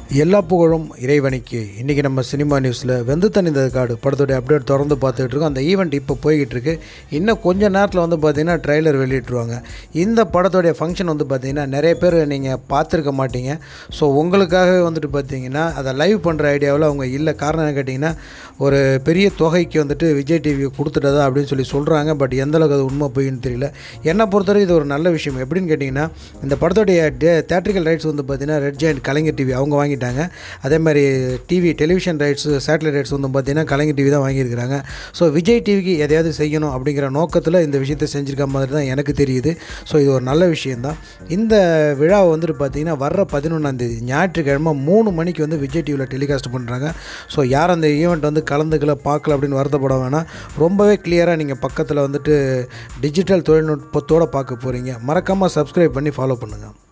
எல்லா புகழும் இறைவனுக்கு இன்றைக்கி நம்ம சினிமா நியூஸில் வெந்து தணிந்த காடு படத்தோடைய அப்டேட் தொடர்ந்து பார்த்துட்டு இருக்கோம் அந்த ஈவெண்ட் இப்போ போய்கிட்டு இருக்கு இன்னும் கொஞ்ச நேரத்தில் வந்து பார்த்திங்கன்னா ட்ரைலர் வெளியிட்ருவாங்க இந்த படத்தோடைய ஃபங்க்ஷன் வந்து பார்த்திங்கன்னா நிறைய பேர் நீங்கள் பார்த்துருக்க மாட்டீங்க ஸோ உங்களுக்காகவே வந்துட்டு பார்த்தீங்கன்னா அதை லைவ் பண்ணுற ஐடியாவில் அவங்க இல்லை காரணம் என்ன கேட்டிங்கன்னா ஒரு பெரிய தொகைக்கு வந்துட்டு விஜய் டிவி கொடுத்துட்டதா அப்படின்னு சொல்லி சொல்கிறாங்க பட் எந்த அளவுக்கு அது உண்மை போயின்னு தெரியல என்னை பொறுத்தவரை இது ஒரு நல்ல விஷயம் எப்படின்னு கேட்டிங்கன்னா இந்த படத்தோடைய டே தேட்ரிக்கல் ரைட்ஸ் வந்து பார்த்திங்கன்னா ரெட் ஜெயண்ட் கலைஞர் டிவி அவங்க வாங்கிட்டாங்க அதே மாதிரி TV television rights satellite rights வந்து பார்த்திங்கன்னா கலைஞர் டிவி தான் வாங்கியிருக்கிறாங்க ஸோ விஜய் டிவிக்கு எதையாவது செய்யணும் அப்படிங்கிற நோக்கத்தில் இந்த விஷயத்தை செஞ்சுருக்க மாதிரி தான் எனக்கு தெரியுது ஸோ இது ஒரு நல்ல விஷயந்தான் இந்த விழாவை வந்துட்டு பார்த்திங்கன்னா வர்ற பதினொன்றாந்தேதி ஞாயிற்றுக்கிழமை மூணு மணிக்கு வந்து விஜய் டிவியில் டெலிகாஸ்ட் பண்ணுறாங்க ஸோ யார் அந்த ஈவெண்ட் வந்து கலந்துக்கல பார்க்கல அப்படின்னு வருத்தப்பட வேணாம் ரொம்பவே கிளியராக நீங்கள் பக்கத்தில் வந்துட்டு டிஜிட்டல் தொழில்நுட்பத்தோடு பார்க்க போகிறீங்க மறக்காமல் சப்ஸ்கிரைப் பண்ணி ஃபாலோ பண்ணுங்கள்